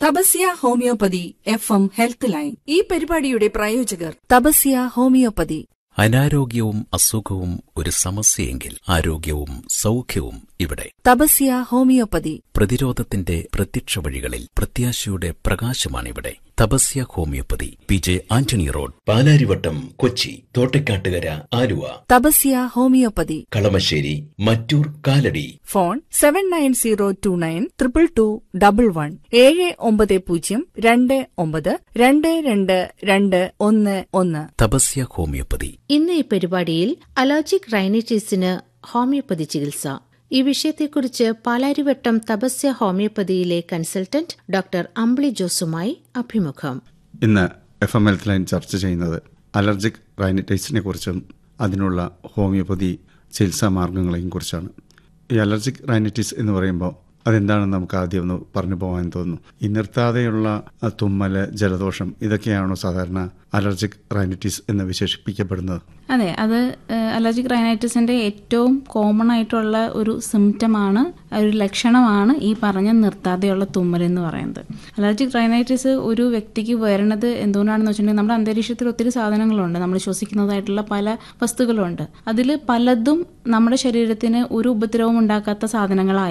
Tapasya homeopathy F M health line ഈ പരിപാടിയുടെ പ്രായോജകർ തപസ്യ ഹോമിയോപ്പതി അനാരോഗ്യവും അസുഖവും ഒരു സമസ്യയെങ്കിൽ ആരോഗ്യവും സൗഖ്യവും ഇവിടെ തപസ്യ ഹോമിയോപ്പതി പ്രതിരോധത്തിന്റെ പ്രത്യക്ഷ വഴികളിൽ പ്രത്യാശയുടെ പ്രകാശമാണിവിടെ Tapasya homeopathy P J Antony road Palarivattom Kochi Thottakkattukara Aluva Tapasya homeopathy Kalamassery Mattoor Kalady phone seven nine zero two nine triple two double one ഏഴ് ഒമ്പത് പൂജ്യം രണ്ട് ഒമ്പത് രണ്ട് രണ്ട് രണ്ട് ഒന്ന് ഒന്ന് തപസ്യ ഹോമിയോപ്പതി ഇന്ന് ഈ പരിപാടിയിൽ അലർജിക് റൈനൈറ്റിസിന് ഹോമിയോപ്പതി ചികിത്സ ഈ വിഷയത്തെക്കുറിച്ച് പാലാരിവട്ടം തപസ്യ ഹോമിയോപ്പതിയിലെ കൺസൾട്ടന്റ് ഡോക്ടർ അമ്പിളി ജോസുമായി അഭിമുഖം ഇന്ന് എഫ് എം ഹെൽത്ത് ലൈൻ ചർച്ച ചെയ്യുന്നത് അലർജിക് റൈനറ്റൈസിനെ കുറിച്ചും അതിനുള്ള ഹോമിയോപ്പതി ചികിത്സാ മാർഗങ്ങളെയും കുറിച്ചാണ് ഈ അലർജിക് റൈനറ്റൈസ് എന്ന് പറയുമ്പോൾ അതെന്താണെന്ന് നമുക്ക് ആദ്യം ഒന്ന് പറഞ്ഞു പോകാൻ തോന്നുന്നു ഈ നിർത്താതെയുള്ള ആ, തുമ്മല് ജലദോഷം ഇതൊക്കെയാണോ സാധാരണ അലർജിക് റൈനറ്റൈസ് എന്ന് വിശേഷിപ്പിക്കപ്പെടുന്നത് അതെ അത് അലർജിക് റൈനൈറ്റിസിന്റെ ഏറ്റവും കോമൺ ആയിട്ടുള്ള ഒരു സിംറ്റമാണ് ഒരു ലക്ഷണമാണ് ഈ പറഞ്ഞ നിർത്താതെയുള്ള തുമ്മൽ എന്ന് പറയുന്നത് അലർജിക് റൈനൈറ്റിസ് ഒരു വ്യക്തിക്ക് വരുന്നത് എന്തുകൊണ്ടാണെന്ന് വെച്ചിട്ടുണ്ടെങ്കിൽ നമ്മുടെ അന്തരീക്ഷത്തിൽ ഒത്തിരി സാധനങ്ങളുണ്ട് നമ്മൾ ശ്വസിക്കുന്നതായിട്ടുള്ള പല വസ്തുക്കളുണ്ട് അതിൽ പലതും നമ്മുടെ ശരീരത്തിന് ഒരു ഉപദ്രവം ഉണ്ടാക്കാത്ത സാധനങ്ങളായിരിക്കും